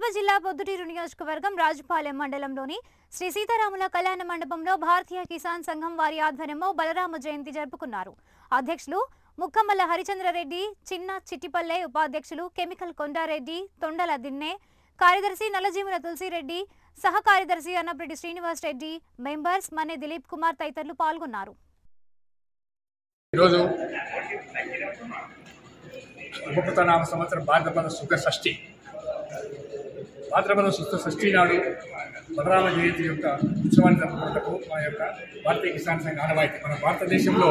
కడప జిల్లా పొద్దుటూరు నియోజకవర్గం రాజుపాలెం మండలంలోని శ్రీ సీతారాముల కళ్యాణ మండపంలో భారతీయ కిసాన్ సంఘం వారి ఆధ్వర్యంలో బలరామ జయంతి జరుపుకున్నారు అధ్యక్షులు ముక్కమల్ల హరిచంద్రరెడ్డి చిన్న చిట్టిపల్లె ఉపాధ్యక్షులు కెమికల్ కొండారెడ్డి తొండల దిన్నే కార్యదర్శి నల్లజీముల తులసిరెడ్డి సహ కార్యదర్శి అన్నప్రెడ్డి శ్రీనివాస్ రెడ్డి మెంబర్స్ మనే దిలీప్ కుమార్ తదితరులు పాల్గొన్నారు ఈరోజు ఉపకృతనామ సంవత్సరం భాద్రపద శుద్ధ షష్ఠి భాద్రపద శుద్ధ షష్ఠి నాడు బలరామ జయంతి యొక్క ఉత్సవాన్ని జరుపుకున్నటకు మన యొక్క భారతీయ కిసాన్ సంఘ ఆనవాయితీ మన భారతదేశంలో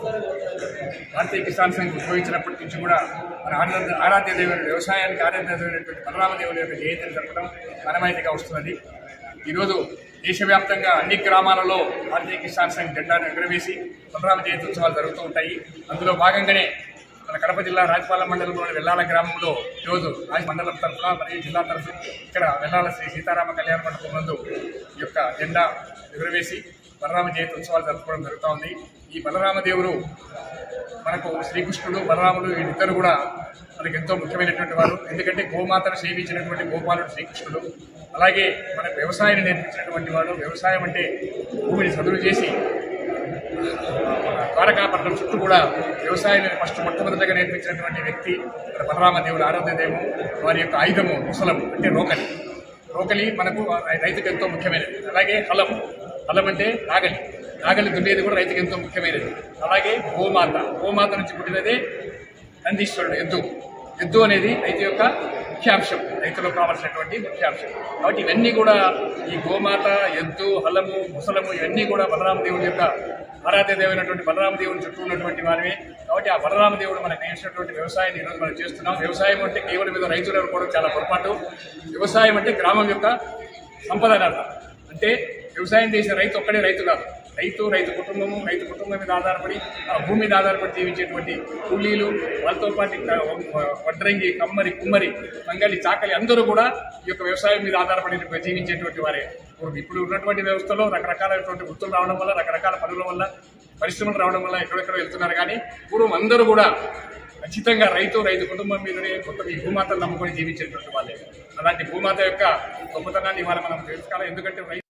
భారతీయ కిసాన్ సంఘ్ ఉద్భవించినప్పటి నుంచి కూడా మన ఆరాధ్య ఆరాధ్య దేవుని వ్యవసాయానికి ఆరాధ్య దేవుడైనటువంటి బలరామ దేవుని యొక్క జయంతిని జరపడం ఆనవాయితీగా వస్తున్నది ఈరోజు దేశవ్యాప్తంగా అన్ని గ్రామాలలో భారతీయ కిసాన్ సంఘ్ జెండాను ఎగురవేసి బలరామ జయంతి ఉత్సవాలు జరుగుతూ ఉంటాయి అందులో భాగంగానే మన కడప జిల్లా రాజపాలెం మండలంలోని వెల్లాల గ్రామంలో ఈరోజు రాజ మండలం తరఫున మరియు జిల్లా తరఫున ఇక్కడ వెల్లాల శ్రీ సీతారామ కళ్యాణ మండపం నందు ఈ యొక్క జెండా ఎగురవేసి బలరామ జయంతి ఉత్సవాలు జరుపుకోవడం జరుగుతూ ఉంది ఈ బలరామ దేవుడు మనకు శ్రీకృష్ణుడు బలరాముడు వీళ్ళిద్దరు కూడా మనకి ఎంతో ముఖ్యమైనటువంటి వారు ఎందుకంటే గోమాతను సేవించినటువంటి గోపాలుడు శ్రీకృష్ణుడు అలాగే మనకు వ్యవసాయాన్ని నేర్పించినటువంటి వాడు వ్యవసాయం అంటే భూమిని చదువు చేసి ద్వారకాపట్నం చుట్టూ కూడా వ్యవసాయాన్ని ఫస్ట్ మొట్టమొదటిగా నేర్పించినటువంటి వ్యక్తి మన బలరామ దేవుడు ఆరాధ్య దేవము వారి యొక్క ఆయుధము ముసలము అంటే రోకలి రోకలి మనకు రైతుకు ఎంతో ముఖ్యమైనది అలాగే హలం హలం అంటే నాగలి నాగలి దున్నేది కూడా రైతుకు ఎంతో ముఖ్యమైనది అలాగే గోమాత గోమాత నుంచి పుట్టినదే నందీశ్వరుడు ఎద్దు ఎద్దు అనేది రైతు యొక్క ముఖ్యాంశం రైతులకు కావాల్సినటువంటి ముఖ్యాంశం కాబట్టి ఇవన్నీ కూడా ఈ గోమాత ఎద్దు హలము ముసలము ఇవన్నీ కూడా బలరామ దేవుడి యొక్క ఆరాధ్య దేవుడైనటువంటి బలరామ దేవుని చుట్టూ ఉన్నటువంటి వారివే కాబట్టి ఆ బలరామ దేవుడు మనకు నేర్చినటువంటి వ్యవసాయాన్ని ఈరోజు మనం చేస్తున్నాం వ్యవసాయం అంటే కేవలం మీద రైతులు అనుకోవడం చాలా పొరపాటు వ్యవసాయం అంటే గ్రామం యొక్క సంపద అని అర్థం అంటే వ్యవసాయం చేసే రైతు ఒక్కడే రైతు కాదు రైతు రైతు కుటుంబము రైతు కుటుంబం మీద ఆధారపడి ఆ భూమి మీద ఆధారపడి జీవించేటువంటి కూలీలు వాళ్ళతో పాటు క- వడ్రంగి కమ్మరి కుమ్మరి మంగళి చాకలి అందరూ కూడా ఈ యొక్క వ్యవసాయం మీద ఆధారపడి జీవించేటువంటి వారే ఇప్పుడు ఇప్పుడు ఉన్నటువంటి వ్యవస్థలో రకరకాలైనటువంటి వృత్తులు రావడం వల్ల రకరకాల పనుల వల్ల పరిశ్రమలు రావడం వల్ల ఎక్కడెక్కడ వెళ్తున్నారు కానీ పూర్వం అందరూ కూడా ఖచ్చితంగా రైతు రైతు కుటుంబం మీదనే మొత్తం ఈ భూమాతను నమ్ముకొని జీవించేటువంటి వాళ్ళే అలాంటి భూమాత యొక్క గొప్పతనాన్ని ఇవాళ మనం తెలుసుకోవాలి ఎందుకంటే రైతు